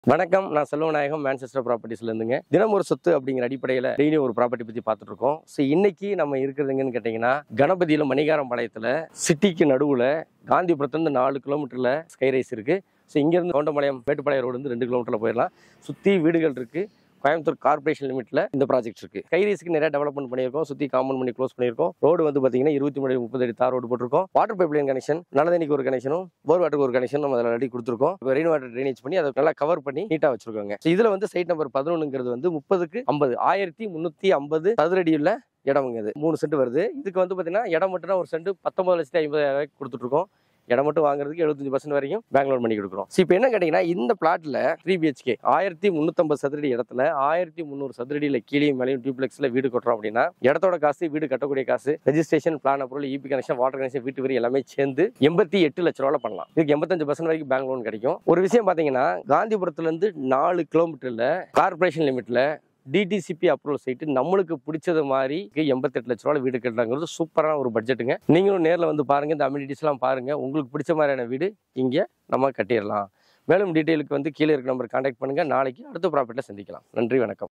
வணக்கம் நான் செல்வநாயகம் மேன்செஸ்டர் ப்ராப்பர்ட்டிஸ்ல இருந்துங்க தினம் ஒரு சொத்து அப்படிங்கிற அடிப்படையில் டெய்லி ஒரு ப்ராப்பர்ட்டி பத்தி பார்த்துட்டு இருக்கோம் ஸோ இன்னைக்கு நம்ம இருக்கிறதுங்கன்னு கேட்டிங்கன்னா கணபதியில மணிகாரம் பாளையத்துல சிட்டிக்கு நடுவுல காந்திபுரத்துலேருந்து நாலு கிலோமீட்டர்ல ஸ்கை ரைஸ் இருக்கு ஸோ இங்கேருந்து கவுண்டம்பாளையம் மேட்டுப்பாளையம் ரோடு வந்து ரெண்டு கிலோமீட்டர்ல போயிடலாம் சுற்றி வீடுகள் இருக்கு கோயம்புத்தூர் கார்பரேஷன் லிமிட்ல இந்த ப்ராஜெக்ட் இருக்கு கைரீஸ்க்கு நிறைய டெவலப்மெண்ட் பண்ணியிருக்கோம் சுத்தி காமன் பண்ணி க்ளோஸ் பண்ணியிருக்கோம் ரோடு வந்து பாத்தீங்கன்னா இருபத்தி மூணு முப்பது அடி தார் ரோடு போட்டிருக்கோம் வாட்டர் பைப் லைன் கனெக்ஷன் நல்லதண்ணிக்கு ஒரு கனெக்ஷனும் போர் வாட்டருக்கு ஒரு கனெக்ஷன் நம்ம அதில் ரெடி கொடுத்துருக்கோம் ரெயின் வாட்டர் ட்ரைனேஜ் பண்ணி அதை நல்லா கவர் பண்ணி நீட்டா வச்சிருக்கோங்க So இதுல வந்து சைட் நம்பர் பதினொன்னுங்கிறது வந்து முப்பதுக்கு ஐம்பது ஆயிரத்தி முந்நூற்றி ஐம்பது சதுரடி உள்ள இடமுங்க இது மூணு சென்ட் வருது இதுக்கு வந்து பாத்தீங்கன்னா இடம் மட்டும் ஒரு சென்ட் பத்தொன்பது லட்சத்தி ஐம்பதாயிரம் ரூபாய்க்கு கொடுத்துட்டு இருக்கோம் இடம் மட்டும் வாங்குறதுக்கு எழுபத்தஞ்சு பர்சன்ட் வரைக்கும் பேங்க் லோன் பண்ணி கொடுக்குறோம் ஸோ இப்போ என்ன கேட்டிங்கன்னா இந்த பிளாட்ல த்ரீ பிஹெச்கே ஆயிரத்தி முந்நூற்றம்பது சதுரடி இடத்துல ஆயிரத்தி முந்நூறு சதுரடியில் கீழே மேலேயும் டியூப்ளெக்ஸில் வீடு கட்டுறோம் அப்படின்னா இடத்தோட காசு வீடு கட்டக்கூடிய காசு ரெஜிஸ்ட்ரேஷன் பிளான் பொருள் இபி கனெக்ஷன் வாட்டர் கனெக்ஷன் வீட்டு வரி எல்லாமே சேர்ந்து எண்பத்தி எட்டு லட்ச ரூபாய் பண்ணலாம் இதுக்கு எண்பத்தஞ்சு பர்சன்ட் வரைக்கும் பேங்க் லோன் கிடைக்கும் ஒரு விஷயம் பார்த்தீங்கன்னா காந்திபுரத்துலேருந்து நாலு கிலோமீட்டரில் கார்பரேஷன் லிமிட்டில் டிடிசிபி அப்ரூவல் சைட்டு நம்மளுக்கு பிடிச்சது மாதிரி எண்பத்தெட்டு லட்ச ரூபாய் வீடு கட்டுறாங்கிறது சூப்பரான ஒரு பட்ஜெட்டுங்க நீங்களும் நேரில் வந்து பாருங்க இந்த அம்யூனிட்டிஸ்லாம் பாருங்க உங்களுக்கு பிடிச்ச மாதிரியான வீடு இங்கே நம்ம கட்டிடலாம் மேலும் டீட்டெயிலுக்கு வந்து கீழே இருக்க நம்பர் கான்டாக்ட் பண்ணுங்க நாளைக்கு அடுத்த ப்ராப்பர்ட்டில் சந்திக்கலாம் நன்றி வணக்கம்